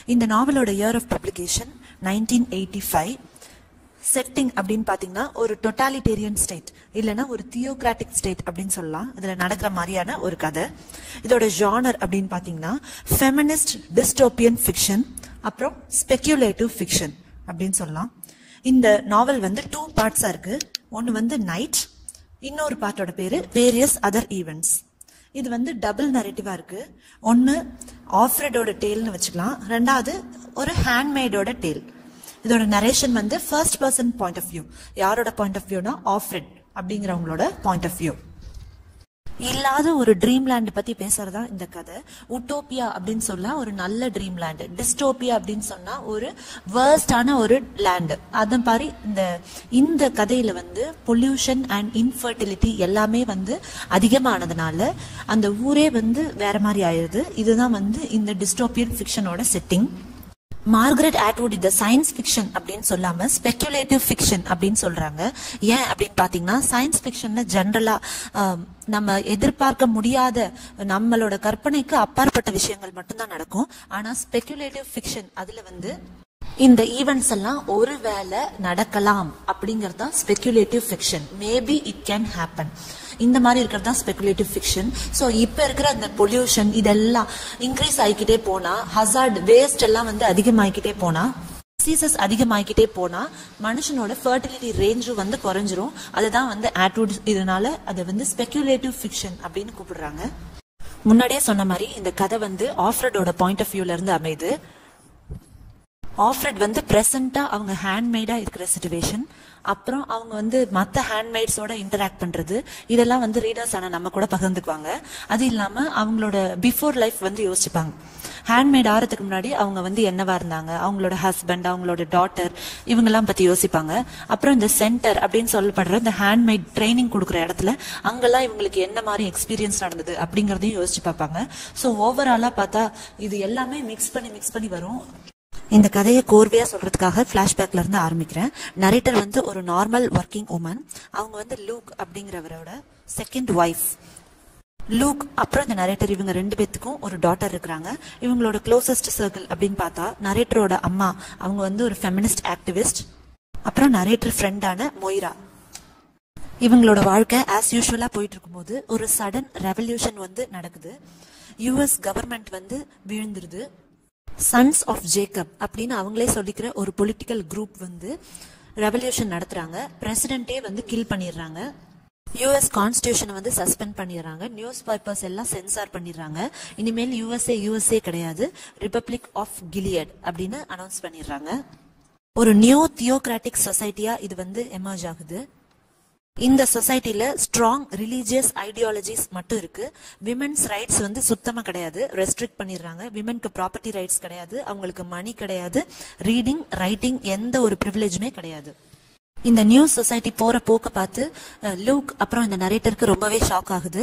இந்த நாவலோட year of publication nineteen eighty five setting அப்படின்னு பார்த்தீங்கன்னா ஒரு டொட்டாலிட்டேரியன் ஸ்டேட் இல்லைன்னா ஒரு தியோக்ராட்டிக் ஸ்டேட் அப்படின்னு சொல்லலாம் இதில் நடக்கிற மாதிரியான ஒரு கதை இதோட ஜானர் அப்படின்னு பார்த்தீங்கன்னா ஃபெமினிஸ்ட் டிஸ்டோப்பியன் ஃபிக்ஷன் அப்புறம் ஸ்பெக்யூலேட்டிவ் ஃபிக்ஷன் அப்படின்னு சொல்லலாம் இந்த நாவல் வந்து டூ பார்ட்ஸாக இருக்கு ஒன்று வந்து நைட் இன்னொரு பார்ட்டோட பேரு வேரியஸ் அதர் ஈவெண்ட்ஸ் இது வந்து டபுள் நரேட்டிவா இருக்கு ஒன்னு ஆஃப்ரெடோட டேல்னு வச்சுக்கலாம் ரெண்டாவது ஒரு ஹேண்ட்மேடோட டேல் இதோட நரேஷன் வந்து first person point of view யாரோட பாயிண்ட் ஆஃப் வியூனா ஆஃப்ரெட் அப்படிங்கிறவங்களோட பாயிண்ட் ஆஃப் வியூ இல்லாத ஒரு ட்ரீம் லேண்ட் பத்தி பேசுறதா இந்த கதை உட்டோப்பியா அப்படின்னு சொன்னா ஒரு நல்ல ட்ரீம் லேண்ட் டிஸ்டோப்பியா அப்படின்னு சொன்னா ஒரு வேர்ஸ்டான ஒரு லேண்ட் அது மாதிரி இந்த இந்த கதையில வந்து பொல்யூஷன் அண்ட் இன்ஃபர்டிலிட்டி எல்லாமே வந்து அதிகமானதுனால அந்த ஊரே வந்து வேற மாதிரி ஆயிருது இதுதான் வந்து இந்த டிஸ்டோப்பியன் ஃபிக்ஷனோட செட்டிங் மார்கரெட் ஆட்வுட் இந்த சயின்ஸ் ஃபிக்ஷன் அப்படின்னு சொல்லாம ஸ்பெகுலேட்டிவ் ஃபிக்ஷன் அப்படின்னு சொல்றாங்க ஏன் அப்படின்னு பாத்தீங்கன்னா சயின்ஸ் ஃபிக்ஷன்ல ஜென்ரலா நம்ம எதிர்பார்க்க முடியாத நம்மளோட கற்பனைக்கு அப்பாற்பட்ட விஷயங்கள் மட்டும்தான் நடக்கும் ஆனா ஸ்பெகுலேட்டிவ் ஃபிக்ஷன் அதுல வந்து இந்த ஈவெண்ட்ஸ் எல்லாம் ஒருவேளை நடக்கலாம் அப்படிங்கறது தான் speculative fiction maybe it can happen இந்த மாதிரி இருக்கிறது தான் ஸ்பெகுலேட்டிவ் ஃபிக்ஷன் ஸோ இப்போ இருக்கிற அந்த பொல்யூஷன் இதெல்லாம் இன்க்ரீஸ் ஆகிக்கிட்டே போனா ஹசார்ட் வேஸ்ட் எல்லாம் வந்து அதிகமாகிக்கிட்டே போனா டிசீசஸ் அதிகமாகிக்கிட்டே போனா மனுஷனோட ஃபர்டிலிட்டி ரேஞ்சும் வந்து குறைஞ்சிரும் அதுதான் வந்து ஆட்வுட் இதனால அதை வந்து ஸ்பெகுலேட்டிவ் ஃபிக்ஷன் அப்படின்னு கூப்பிடுறாங்க முன்னாடியே சொன்ன மாதிரி இந்த கதை வந்து ஆஃப்ரடோட பாயிண்ட் ஆஃப் வியூல இருந்து அமையுது ஆஃப்ரெட் வந்து ப்ரெசண்டா அவங்க ஹேண்ட்மேடா இருக்கிற சுச்சுவேஷன் அப்புறம் அவங்க வந்து மற்ற ஹேண்ட்மேட்ஸோட இன்டராக்ட் பண்றது இதெல்லாம் வந்து ரீடர்ஸ் ஆன நம்ம கூட பகிர்ந்துக்குவாங்க அது இல்லாம அவங்களோட பிஃபோர் லைஃப் வந்து யோசிச்சுப்பாங்க ஹேண்ட்மேட் ஆறதுக்கு முன்னாடி அவங்க வந்து என்னவா இருந்தாங்க அவங்களோட ஹஸ்பண்ட் அவங்களோட டாட்டர் இவங்கெல்லாம் பத்தி யோசிப்பாங்க அப்புறம் இந்த சென்டர் அப்படின்னு சொல்லப்படுற இந்த ஹேண்ட்மேட் ட்ரைனிங் கொடுக்குற இடத்துல அங்கெல்லாம் இவங்களுக்கு என்ன மாதிரி எக்ஸ்பீரியன்ஸ் நடந்தது அப்படிங்கறதையும் யோசிச்சு பார்ப்பாங்க ஸோ ஓவராலா பார்த்தா இது எல்லாமே மிக்ஸ் பண்ணி மிக்ஸ் பண்ணி வரும் இந்த கதையை கோர்வையா சொல்றதுக்காக பிளாஷ்பேக்ல இருந்து ஆரம்பிக்கிறேன் நரேட்டர் வந்து ஒரு நார்மல் ஒர்க்கிங் உமன் அவங்க வந்து லூக் அப்படிங்கிறவரோட செகண்ட் ஒய்ஃப் லூக் அப்புறம் இந்த நரேட்டர் இவங்க ரெண்டு பேத்துக்கும் ஒரு டாட்டர் இருக்கிறாங்க இவங்களோட க்ளோசஸ்ட் சர்க்கிள் அப்படின்னு பார்த்தா நரேட்டரோட அம்மா அவங்க வந்து ஒரு ஃபெமினிஸ்ட் ஆக்டிவிஸ்ட் அப்புறம் நரேட்டர் ஃப்ரெண்டான மொய்ரா இவங்களோட வாழ்க்கை ஆஸ் யூஸ்வலா போயிட்டு இருக்கும்போது ஒரு சடன் ரெவல்யூஷன் வந்து நடக்குது யுஎஸ் கவர்மெண்ட் வந்து விழுந்துருது சன்ஸ் ஆஃப் ஜேக்கப் அப்படின்னு அவங்களே சொல்லிக்கிற ஒரு பொலிட்டிக்கல் குரூப் வந்து ரெவல்யூஷன் நடத்துறாங்க பிரசிடென்ட்டே வந்து கில் பண்ணிடுறாங்க யூஎஸ் கான்ஸ்டியூஷனை வந்து சஸ்பெண்ட் பண்ணிடுறாங்க நியூஸ் பேப்பர்ஸ் எல்லாம் சென்சார் பண்ணிடுறாங்க இனிமேல் யூஎஸ்ஏ யூஎஸ்ஏ கிடையாது ரிப்பப்ளிக் ஆஃப் கிலியட் அப்படின்னு அனௌன்ஸ் பண்ணிடுறாங்க ஒரு நியூ தியோக்ராட்டிக் சொசைட்டியா இது வந்து எமர்ஜ் ஆகுது இந்த சொசைட்டில ஸ்ட்ராங் ரிலீஜியஸ் ஐடியாலஜிஸ் மட்டும் இருக்கு விமென்ஸ் ரைட்ஸ் வந்து சுத்தமா கிடையாது ரெஸ்ட்ரிக்ட் பண்ணிடுறாங்க விமென்க்கு ப்ராப்பர்ட்டி ரைட்ஸ் கிடையாது அவங்களுக்கு மணி கிடையாது ரீடிங் ரைட்டிங் எந்த ஒரு ப்ரிவிலேஜுமே கிடையாது இந்த நியூ சொசைட்டி போற போக்க பார்த்து லூக் அப்புறம் இந்த நரேட்டருக்கு ரொம்பவே ஷாக் ஆகுது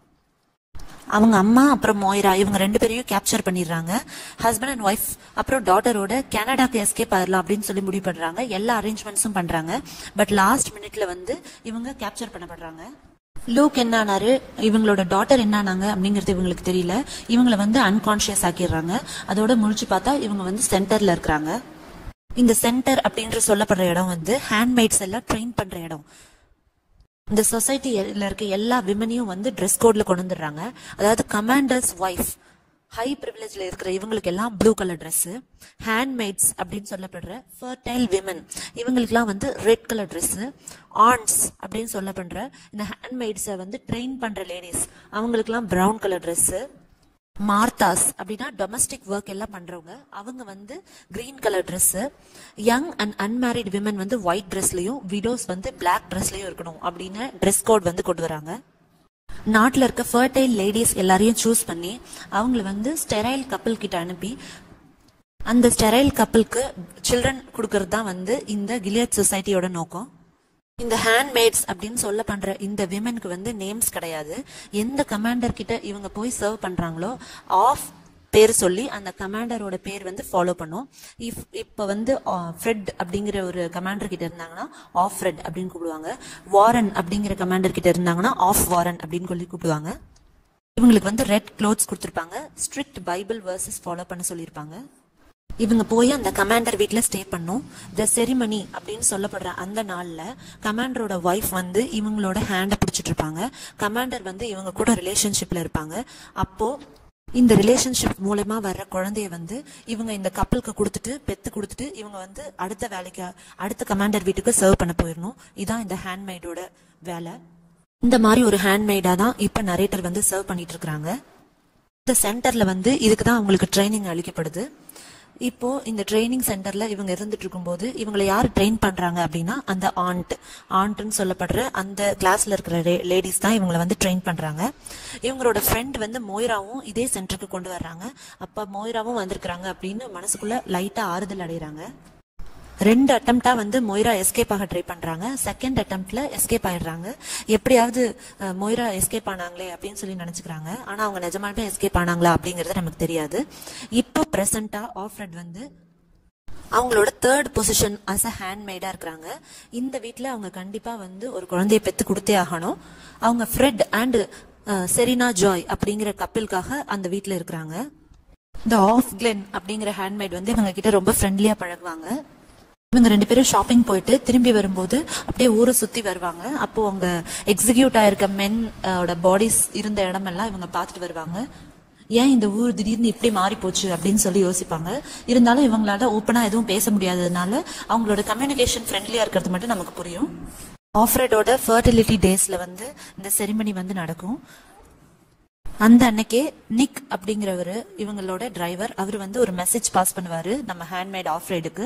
அவங்க அம்மா அப்புறம் மோயரா இவங்க ரெண்டு பேரையும் கேப்சர் பண்ணிடுறாங்க ஹஸ்பண்ட் அண்ட் ஒய்ஃப் அப்புறம் டாட்டரோட கனடாக்கு எஸ்கேப் ஆயிடலாம் அப்படின்னு சொல்லி முடிவு பண்றாங்க எல்லா அரேஞ்ச்மெண்ட்ஸும் பண்றாங்க பட் லாஸ்ட் மினிட்ல வந்து இவங்க கேப்சர் பண்ணப்படுறாங்க லூக் என்ன ஆனாரு இவங்களோட டாட்டர் என்ன ஆனாங்க அப்படிங்கிறது இவங்களுக்கு தெரியல இவங்களை வந்து அன்கான்சியஸ் ஆக்கிடுறாங்க அதோட முழிச்சு பார்த்தா இவங்க வந்து சென்டர்ல இருக்கிறாங்க இந்த சென்டர் அப்படின்ற சொல்லப்படுற இடம் வந்து ஹேண்ட்மேட்ஸ் எல்லாம் ட்ரெயின் பண்ற இடம் இந்த சொசைட்டில இருக்க எல்லா விமனையும் வந்து ட்ரெஸ் கோட்ல கொண்டு வந்துடுறாங்க அதாவது கமாண்டர்ஸ் ஒய்ஃப் ஹை ப்ரிவிலேஜ்ல இருக்கிற இவங்களுக்கு எல்லாம் ப்ளூ கலர் ட்ரெஸ் ஹேண்ட்மேட்ஸ் அப்படின்னு சொல்லப்படுற ஃபர்டைல் விமன் இவங்களுக்குலாம் வந்து ரெட் கலர் ட்ரெஸ் ஆன்ஸ் அப்படின்னு சொல்லப்படுற இந்த ஹேண்ட்மேட்ஸை வந்து ட்ரெயின் பண்ற லேடிஸ் அவங்களுக்குலாம் ப்ரௌன் கலர் ட்ரெஸ் மார்த்தாஸ் அப்படின்னா டொமஸ்டிக் ஒர்க் எல்லாம் பண்றவங்க அவங்க வந்து green colour dress young and unmarried women வந்து ஒயிட் ட்ரெஸ்லயும் விடோஸ் வந்து பிளாக் ட்ரெஸ்லயும் இருக்கணும் அப்படின்னு ட்ரெஸ் கோட் வந்து கொண்டு வராங்க நாட்டில் இருக்க ஃபர்டைல் லேடிஸ் எல்லாரையும் சூஸ் பண்ணி அவங்கள வந்து ஸ்டெரைல் கப்பல் கிட்ட அனுப்பி அந்த ஸ்டெரைல் கப்பலுக்கு சில்ட்ரன் கொடுக்கறது தான் வந்து இந்த கிலியட் சொசைட்டியோட நோக்கம் இந்த ஹேண்ட்மேட்ஸ் அப்படின்னு சொல்ல பண்ற இந்த விமனுக்கு வந்து நேம்ஸ் கிடையாது எந்த கமாண்டர் கிட்ட இவங்க போய் சர்வ் பண்றாங்களோ ஆஃப் பேர் சொல்லி அந்த கமாண்டரோட பேர் வந்து ஃபாலோ பண்ணும் இஃப் இப்போ வந்து ஃப்ரெட் அப்படிங்கிற ஒரு கமாண்டர் கிட்ட இருந்தாங்கன்னா ஆஃப் ஃப்ரெட் அப்படின்னு கூப்பிடுவாங்க வாரன் அப்படிங்கிற கமாண்டர் கிட்ட இருந்தாங்கன்னா ஆஃப் வாரன் அப்படின்னு சொல்லி கூப்பிடுவாங்க இவங்களுக்கு வந்து ரெட் க்ளோத்ஸ் கொடுத்துருப்பாங்க ஸ்ட்ரிக்ட் பைபிள் வேர்சஸ் ஃபாலோ பண்ண சொல்லியிருப்பாங்க இவங்க போய் அந்த கமாண்டர் வீட்ல ஸ்டே பண்ணும் த செரிமனி அப்படின்னு சொல்லப்படுற அந்த நாள்ல கமாண்டரோட ஒய்ஃப் வந்து இவங்களோட ஹேண்டை பிடிச்சிட்டு இருப்பாங்க கமாண்டர் வந்து இவங்க கூட ரிலேஷன்ஷிப்ல இருப்பாங்க அப்போ இந்த ரிலேஷன்ஷிப் மூலமா வர்ற குழந்தைய வந்து இவங்க இந்த கப்பலுக்கு கொடுத்துட்டு பெத்து கொடுத்துட்டு இவங்க வந்து அடுத்த வேலைக்கு அடுத்த கமாண்டர் வீட்டுக்கு சர்வ் பண்ண போயிடணும் இதான் இந்த ஹேண்ட்மெய்டோட வேலை இந்த மாதிரி ஒரு ஹேண்ட்மெய்டா தான் இப்ப நரேட்டர் வந்து சர்வ் பண்ணிட்டு இருக்காங்க இந்த சென்டர்ல வந்து இதுக்கு தான் அவங்களுக்கு ட்ரைனிங் அளிக்கப்படுது இப்போ இந்த ட்ரைனிங் சென்டர்ல இவங்க இருந்துட்டு இருக்கும்போது இவங்களை யார் ட்ரெயின் பண்றாங்க அப்படின்னா அந்த ஆண்ட் ஆண்ட்னு சொல்லப்படுற அந்த கிளாஸ்ல இருக்கிற லேடிஸ் தான் இவங்களை வந்து ட்ரெயின் பண்றாங்க இவங்களோட ஃப்ரெண்ட் வந்து மோய்ராவும் இதே சென்டருக்கு கொண்டு வர்றாங்க அப்ப மோய்ராவும் வந்திருக்கிறாங்க அப்படின்னு மனசுக்குள்ள லைட்டா ஆறுதல் அடைகிறாங்க ரெண்டு அட்டம்ப்டா வந்து மொய்ரா எஸ்கேப் ஆக ட்ரை பண்றாங்க செகண்ட் அட்டம்ப்ட்ல எஸ்கேப் ஆயிடுறாங்க எப்படியாவது அஹ், மொய்ரா எஸ்கேப் ஆனாங்களே அப்படின்னு சொல்லி நினைச்சுக்கிறாங்க ஆனா அவங்க நிஜமாலுமே எஸ்கேப் ஆனாங்களா அப்படிங்கறது நமக்கு தெரியாது இப்போ பிரசன்டா ஆஃப்ரெட் வந்து அவங்களோட தேர்ட் பொசிஷன் அஸ் அ ஹேண்ட்மேடா இருக்கிறாங்க இந்த வீட்ல அவங்க கண்டிப்பா வந்து ஒரு குழந்தைய பெத்து கொடுத்தே ஆகணும் அவங்க ஃப்ரெட் அண்ட் செரினா ஜாய் அப்படிங்கிற கப்பிள்காக அந்த வீட்ல இருக்கிறாங்க இந்த ஆஃப் கிளென் அப்படிங்கிற ஹேண்ட்மேட் வந்து இவங்க கிட்ட ரொம்ப ஃப்ரெண்ட்லியா பழகுவாங்க இவங்க ரெண்டு பேரும் ஷாப்பிங் போயிட்டு திரும்பி வரும்போது அப்படியே ஊரை சுத்தி வருவாங்க அப்போ அவங்க எக்ஸிக்யூட் ஆயிருக்க மென் ஓட பாடிஸ் இருந்த இடமெல்லாம் இவங்க பார்த்துட்டு வருவாங்க ஏன் இந்த ஊர் திடீர்னு இப்படி மாறி போச்சு அப்படின்னு சொல்லி யோசிப்பாங்க இருந்தாலும் இவங்களால ஓப்பனா எதுவும் பேச முடியாததுனால அவங்களோட கம்யூனிகேஷன் ஃப்ரெண்ட்லியா இருக்கிறது மட்டும் நமக்கு புரியும் ஆஃப்ரெடோட ஃபர்டிலிட்டி டேஸ்ல வந்து இந்த செரிமனி வந்து நடக்கும் அந்த அன்னைக்கே நிக் அப்படிங்கிறவரு இவங்களோட டிரைவர் அவர் வந்து ஒரு மெசேஜ் பாஸ் பண்ணுவாரு நம்ம ஹேண்ட்மேட் ஆஃப் ரைடுக்கு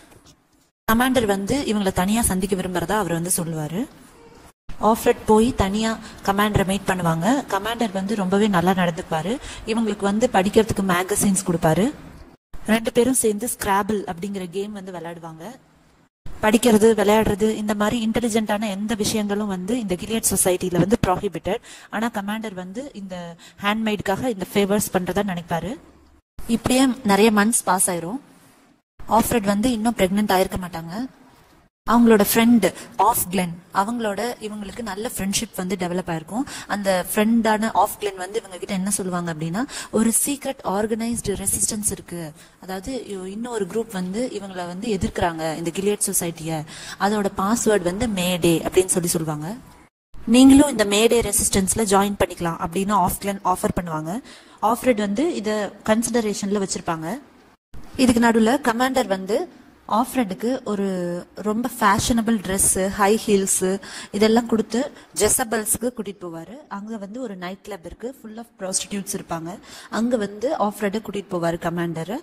கமாண்டர் வந்து இவங்களை தனியா சந்திக்க விரும்புறதா அவர் வந்து சொல்லுவாரு ஆஃப்ரெட் போய் தனியா கமாண்டரை மீட் பண்ணுவாங்க கமாண்டர் வந்து ரொம்பவே நல்லா நடந்துப்பாரு இவங்களுக்கு வந்து படிக்கிறதுக்கு மேகசின்ஸ் கொடுப்பாரு ரெண்டு பேரும் சேர்ந்து ஸ்கிராபிள் அப்படிங்கிற கேம் வந்து விளையாடுவாங்க படிக்கிறது விளையாடுறது இந்த மாதிரி இன்டெலிஜென்ட்டான எந்த விஷயங்களும் வந்து இந்த கிலியட் சொசைட்டில வந்து ப்ராஹிபிட்டட் ஆனா கமாண்டர் வந்து இந்த ஹேண்ட்மேடுக்காக இந்த ஃபேவர்ஸ் பண்றதா நினைப்பாரு இப்படியே நிறைய மந்த்ஸ் பாஸ் ஆயிரும் ஆஃப்ரெட் வந்து இன்னும் பிரெக்னென்ட் ஆயிருக்க மாட்டாங்க அவங்களோட ஃப்ரெண்ட் ஆஃப் கிளென் அவங்களோட இவங்களுக்கு நல்ல ஃப்ரெண்ட்ஷிப் வந்து டெவலப் ஆயிருக்கும் அந்த ஃப்ரெண்டான ஆஃப் கிளென் வந்து இவங்க கிட்ட என்ன சொல்லுவாங்க அப்படின்னா ஒரு சீக்ரெட் ஆர்கனைஸ்டு ரெசிஸ்டன்ஸ் இருக்கு அதாவது இ- இன்னும் ஒரு குரூப் வந்து இவங்களை வந்து எதிர்க்கிறாங்க இந்த கிலியட் சொசைட்டிய அதோட பாஸ்வேர்டு வந்து மேடே அப்படின்னு சொல்லி சொல்லுவாங்க நீங்களும் இந்த மேடே ரெசிஸ்டன்ஸ்ல ஜாயின் பண்ணிக்கலாம் அப்படின்னு ஆஃப்கிளன் ஆஃபர் பண்ணுவாங்க ஆஃப்ரெட் வந்து இத கன்சிடரேஷன்ல வச்சிருப்பாங்க இதுக்கு நடுவுல கமாண்டர் வந்து ஆஃப்ரெட்டுக்கு ஒரு ரொம்ப ஃபேஷனபிள் Dress ஹை ஹீல்ஸ் இதெல்லாம் கொடுத்து ஜெசபல்ஸ்க்கு கூட்டிட்டு போவாரு அங்க வந்து ஒரு நைட் கிளப் இருக்கு ஃபுல் ஆஃப் ப்ராஸ்டிடியூட்ஸ் இருப்பாங்க அங்க வந்து ஆஃப்ரெட்டை கூட்டிட்டு போவாரு கமாண்டர்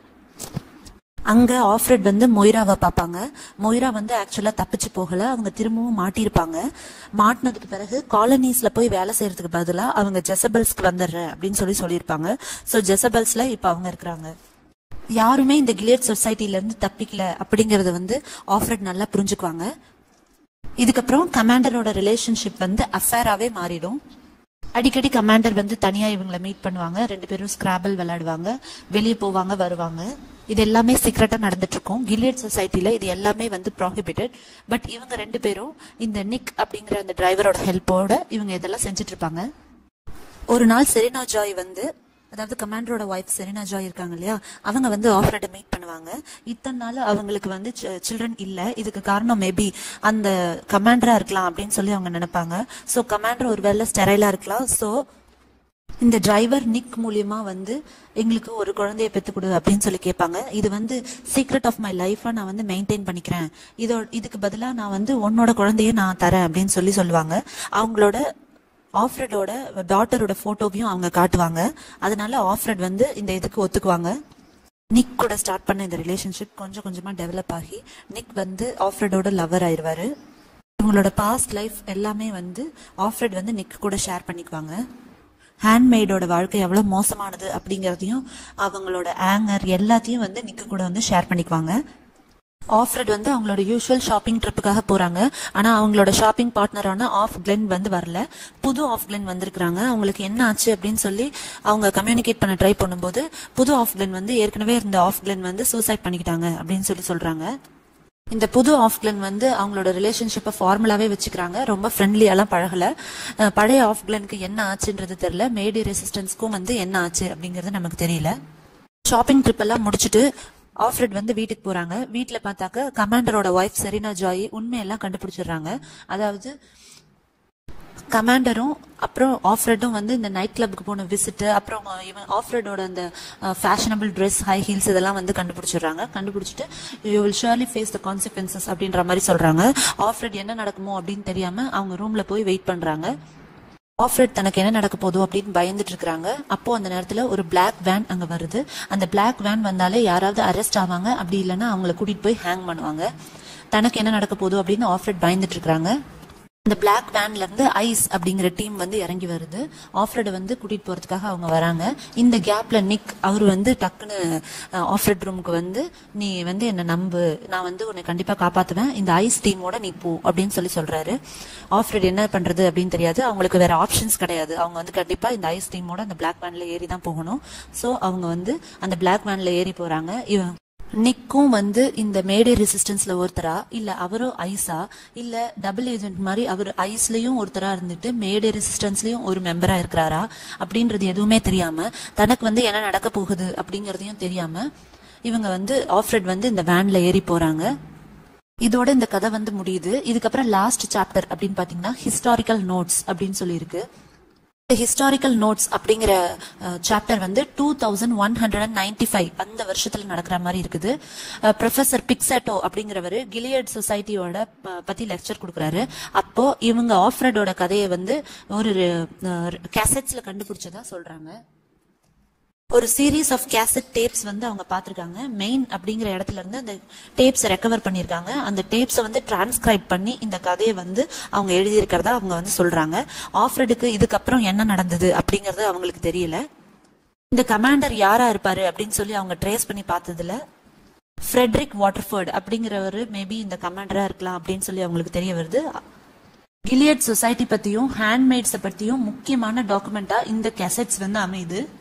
அங்க ஆஃப்ரெட் வந்து மொய்ராவை பார்ப்பாங்க மொய்ரா வந்து ஆக்சுவலா தப்பிச்சு போகல அவங்க திரும்பவும் மாட்டியிருப்பாங்க மாட்டினதுக்கு பிறகு காலனிஸ்ல போய் வேலை செய்யறதுக்கு பதிலா அவங்க ஜெசபல்ஸ்க்கு வந்துடுறேன் அப்படின்னு சொல்லி சொல்லியிருப்பாங்க ஸோ ஜெசபல்ஸ்ல இப்ப அவங்க இருக்கிறாங்க யாருமே இந்த கிலியட் சொசைட்டில இருந்து தப்பிக்கல அப்படிங்கறத வந்து ஆஃப்ரெட் நல்லா புரிஞ்சுக்குவாங்க இதுக்கப்புறம் கமாண்டரோட ரிலேஷன்ஷிப் வந்து அஃபேராவே மாறிடும் அடிக்கடி கமாண்டர் வந்து தனியா இவங்களை மீட் பண்ணுவாங்க ரெண்டு பேரும் ஸ்கிராபிள் விளையாடுவாங்க வெளியே போவாங்க வருவாங்க இது எல்லாமே சீக்கிரட்டா நடந்துட்டு இருக்கும் கிலியட் சொசைட்டில இது எல்லாமே வந்து ப்ராஹிபிட்டட் பட் இவங்க ரெண்டு பேரும் இந்த நிக் அப்படிங்கிற அந்த டிரைவரோட ஹெல்ப்போட இவங்க இதெல்லாம் செஞ்சுட்டு இருப்பாங்க ஒரு நாள் செரினா ஜாய் வந்து அதாவது கமாண்டரோட ஒய்ஃப் செரினா ஜாய் இருக்காங்க இல்லையா அவங்க வந்து ஆஃப்ரெட்டை மீட் பண்ணுவாங்க இத்தனை நாள் அவங்களுக்கு வந்து சில்ட்ரன் இல்ல இதுக்கு காரணம் மேபி அந்த கமாண்டரா இருக்கலாம் அப்படின்னு சொல்லி அவங்க நினைப்பாங்க ஸோ கமாண்டர் ஒரு வேலை ஸ்டெரைலா இருக்கலாம் ஸோ இந்த டிரைவர் நிக் மூலியமா வந்து எங்களுக்கு ஒரு குழந்தைய பெத்து கொடு அப்படின்னு சொல்லி கேட்பாங்க இது வந்து சீக்ரெட் ஆஃப் மை லைஃபா நான் வந்து மெயின்டைன் பண்ணிக்கிறேன் இதோ இதுக்கு பதிலா நான் வந்து உன்னோட குழந்தைய நான் தரேன் அப்படின்னு சொல்லி சொல்லுவாங்க அவங்களோட ஆஃப்ரெடோட டாட்டரோட போட்டோவையும் அவங்க காட்டுவாங்க அதனால ஆஃப்ரெட் வந்து இந்த இதுக்கு ஒத்துக்குவாங்க நிக் கூட ஸ்டார்ட் பண்ண இந்த ரிலேஷன்ஷிப் கொஞ்சம் கொஞ்சமா டெவலப் ஆகி நிக் வந்து ஆஃப்ரெடோட லவர் ஆயிருவாரு இவங்களோட பாஸ்ட் லைஃப் எல்லாமே வந்து ஆஃப்ரெட் வந்து நிக் கூட ஷேர் பண்ணிக்குவாங்க ஹேண்ட்மெய்டோட வாழ்க்கை எவ்வளவு மோசமானது அப்படிங்கறதையும் அவங்களோட ஆங்கர் எல்லாத்தையும் வந்து நிக்கு கூட வந்து ஷேர் பண்ணிக்குவாங்க ஆஃப்ரெட் வந்து அவங்களோட யூஷுவல் ஷாப்பிங் ட்ரிப்புக்காக போறாங்க ஆனா அவங்களோட ஷாப்பிங் பார்ட்னரான ஆஃப் கிளென் வந்து வரல புது ஆஃப் கிளென் வந்திருக்காங்க அவங்களுக்கு என்ன ஆச்சு அப்படின்னு சொல்லி அவங்க கம்யூனிகேட் பண்ண ட்ரை பண்ணும்போது புது ஆஃப் கிளென் வந்து ஏற்கனவே இருந்த ஆஃப் கிளென் வந்து சூசைட் பண்ணிக்கிட்டாங்க அப்படின்னு சொல்லி சொல்றாங்க இந்த புது ஆஃப்கிளன் வந்து அவங்களோட ரிலேஷன்ஷிப்பை ஃபார்முலாவே வச்சுக்கிறாங்க ரொம்ப ஃப்ரெண்ட்லியாலாம் பழகல அஹ் பழைய ஆஃப்கிளனுக்கு என்ன ஆச்சுன்றது தெரியல மேடி ரெசிஸ்டன்ஸ்க்கும் வந்து என்ன ஆச்சு அப்படிங்கிறது நமக்கு தெரியல ஷாப்பிங் ட்ரிப் எல்லாம் முடிச்சுட்டு ஆஃப்ரெட் வந்து வீட்டுக்கு போறாங்க வீட்ல பார்த்தாக்க கமாண்டரோட ஒய்ஃப் செரீனா ஜாய் உண்மையெல்லாம் கண்டுபிடிச்சிடுறாங்க அதாவது கமாண்டரும் அப்புறம் ஆஃப்ரெட்டும் வந்து இந்த நைட் கிளப்புக்கு போன விசிட் அப்புறம் இவன் ஆஃப்ரெடோட அந்த ஃபேஷனபிள் ட்ரெஸ் ஹை ஹீல்ஸ் இதெல்லாம் வந்து கண்டுபிடிச்சிடுறாங்க கண்டுபிடிச்சிட்டு you will surely face the consequences அப்படின்ற மாதிரி சொல்றாங்க ஆஃப்ரெட் என்ன நடக்குமோ அப்படின்னு தெரியாம அவங்க ரூம்ல போய் வெயிட் பண்றாங்க ஆஃப்ரெட் தனக்கு என்ன நடக்க போதோ அப்படின்னு பயந்துட்டு இருக்காங்க அப்போ அந்த நேரத்துல ஒரு Black வேன் அங்க வருது அந்த Black வேன் வந்தாலே யாராவது அரெஸ்ட் ஆவாங்க அப்படி இல்லைன்னா அவங்கள கூட்டிட்டு போய் ஹேங் பண்ணுவாங்க தனக்கு என்ன நடக்க போதோ அப்படின்னு ஆஃப்ரெட் பயந்துட்டு இருக்காங்க அந்த Black வேன்ல இருந்து ஐஸ் அப்படிங்கிற டீம் வந்து இறங்கி வருது ஆஃப்ரெட் வந்து கூட்டிட்டு போறதுக்காக அவங்க வராங்க இந்த கேப்ல நிக் அவர் வந்து டக்குன்னு ஆஃப்ரெட் ரூமுக்கு வந்து நீ வந்து என்ன நம்பு நான் வந்து உன்னை கண்டிப்பா காப்பாத்துவேன் இந்த ஐஸ் டீமோட நீ போ அப்படின்னு சொல்லி சொல்றாரு ஆஃப்ரெட் என்ன பண்றது அப்படின்னு தெரியாது அவங்களுக்கு வேற ஆப்ஷன்ஸ் கிடையாது அவங்க வந்து கண்டிப்பா இந்த ஐஸ் டீமோட அந்த Black வேன்ல ஏறி தான் போகணும் சோ அவங்க வந்து அந்த Black வேன்ல ஏறி போறாங்க இவன் நிக்கும் வந்து இந்த மேடே ரெசிஸ்டன்ஸ்ல ஒருத்தரா இல்ல அவரும் ஐஸா இல்ல டபுள் ஏஜென்ட் மாதிரி அவர் ஐஸ்லயும் ஒருத்தரா இருந்துட்டு மேடே ரெசிஸ்டன்ஸ்லயும் ஒரு மெம்பரா இருக்கிறாரா அப்படின்றது எதுவுமே தெரியாம தனக்கு வந்து என்ன நடக்க போகுது அப்படிங்கறதையும் தெரியாம இவங்க வந்து ஆஃப்ரெட் வந்து இந்த வேன்ல ஏறி போறாங்க இதோட இந்த கதை வந்து முடியுது இதுக்கப்புறம் லாஸ்ட் சாப்டர் அப்படின்னு பாத்தீங்கன்னா ஹிஸ்டாரிக்கல் நோட்ஸ் அப்படின்னு சொல்லியிருக்கு இந்த ஹிஸ்டாரிக்கல் நோட்ஸ் அப்படிங்கிற சாப்டர் வந்து two thousand one hundred and ninety five அந்த வருஷத்துல நடக்கிற மாதிரி இருக்குது ப்ரொஃபசர் பிக்சட்டோ அப்படிங்கிறவர் கிலியட் சொசைட்டியோட ப- பத்தி லெக்சர் கொடுக்குறாரு அப்போ இவங்க ஆஃப்ரடோட கதையை வந்து ஒரு கேசட்ஸ்ல கண்டுபிடிச்சதா சொல்றாங்க ஒரு சீரீஸ் ஆஃப் கேசட் டேப்ஸ் வந்து அவங்க பார்த்திருக்காங்க மெயின் அப்படிங்கிற இடத்துல இருந்து அந்த டேப்ஸ் ரெக்கவர் பண்ணியிருக்காங்க அந்த டேப்ஸை வந்து டிரான்ஸ்கிரைப் பண்ணி இந்த கதையை வந்து அவங்க எழுதியிருக்கிறதா அவங்க வந்து சொல்றாங்க ஆஃப்ரெடுக்கு இதுக்கப்புறம் என்ன நடந்தது அப்படிங்கறது அவங்களுக்கு தெரியல இந்த கமாண்டர் யாரா இருப்பாரு அப்படின்னு சொல்லி அவங்க ட்ரேஸ் பண்ணி பார்த்ததுல ஃப்ரெட்ரிக் வாட்டர்ஃபோர்ட் அப்படிங்கிறவர் மேபி இந்த கமாண்டரா இருக்கலாம் அப்படின்னு சொல்லி அவங்களுக்கு தெரிய வருது கிலியட் சொசைட்டி பத்தியும் ஹேண்ட்மேட்ஸை பத்தியும் முக்கியமான டாக்குமெண்டா இந்த கேசட்ஸ் வந்து அமையுது